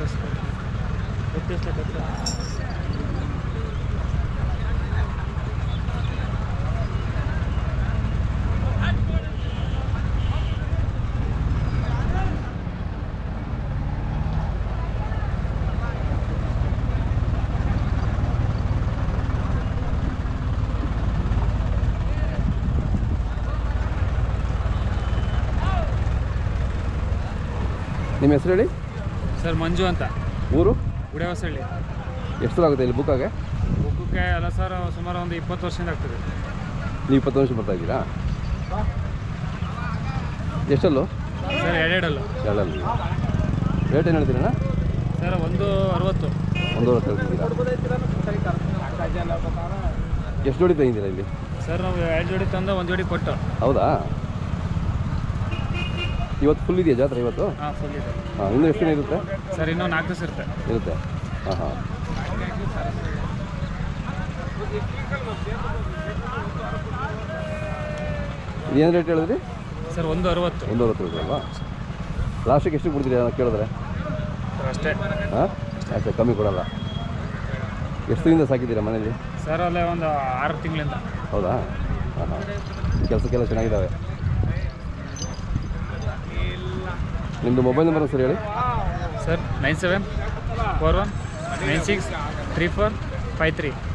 ನಿಮ್ಮ ಹೆಸರು ಹೇಳಿ ಸರ್ ಮಂಜು ಅಂತ ಊರು ಉಡೇವಸಳ್ಳಿ ಎಷ್ಟು ಸಲ ಆಗುತ್ತೆ ಇಲ್ಲಿ ಬುಕ್ಕಾಗೆ ಬುಕ್ಕಕ್ಕೆ ಅಲ್ಲ ಸರ್ ಸುಮಾರು ಒಂದು ಇಪ್ಪತ್ತು ವರ್ಷದಿಂದ ಆಗ್ತದೆ ನೀವು ಇಪ್ಪತ್ತು ವರ್ಷ ಬರ್ತಾ ಇದ್ದೀರಾ ಎಷ್ಟಲ್ಲೂ ಸರ್ ಎರಡೆರಡಲ್ಲ ಎರಡಲ್ಲಿ ರೇಟ್ ಏನು ಹೇಳ್ತೀರಣ್ಣ ಸರ್ ಒಂದು ಅರವತ್ತು ಒಂದೂವರೆ ಹೇಳ್ತಿದ್ದೀರಾ ಎಷ್ಟು ಜೋಡಿ ತಂದಿದ್ದೀರಾ ಇಲ್ಲಿ ಸರ್ ನಾವು ಎರಡು ಜೋಡಿ ತಂದು ಒಂದು ಜೋಡಿ ಕೊಟ್ಟು ಹೌದಾ ಇವತ್ತು ಫುಲ್ ಇದೆಯಾ ಜಾತ್ರೆ ಇವತ್ತು ಹಾಂ ಫುಲ್ ಇದೆ ಹಾಂ ಇನ್ನೂ ಎಷ್ಟು ದಿನ ಇರುತ್ತೆ ಸರ್ ಇನ್ನೂ ನಾಲ್ಕು ದಿವಸ ಇರುತ್ತೆ ಇರುತ್ತೆ ಹಾಂ ಹಾಂ ಏನು ರೇಟ್ ಹೇಳಿದ್ರಿ ಸರ್ ಒಂದು ಅರವತ್ತು ಒಂದು ಅರವತ್ತು ರೂಪಾಯಿ ಅಲ್ವಾ ಲಾಸ್ಟಿಗೆ ಎಷ್ಟು ಕೊಡ್ತೀರಿ ಅಂತ ಕೇಳಿದ್ರೆ ಸರ್ ಅಷ್ಟೇ ಹಾಂ ಅಷ್ಟೇ ಕಮ್ಮಿ ಕೊಡಲ್ಲ ಎಷ್ಟು ದಿನದಿಂದ ಸಾಕಿದ್ದೀರಾ ಮನೇಲಿ ಸರ್ ಅಲ್ಲೇ ಒಂದು ಆರು ತಿಂಗಳಿಂದ ಹೌದಾ ಹಾಂ ಹಾಂ ಕೆಲಸಕ್ಕೆಲ್ಲ ಚೆನ್ನಾಗಿದ್ದಾವೆ ನಿಮ್ಮದು ಮೊಬೈಲ್ ನಂಬರ್ ಸರ್ ಹೇಳಿ sir nine seven four one nine six three four five three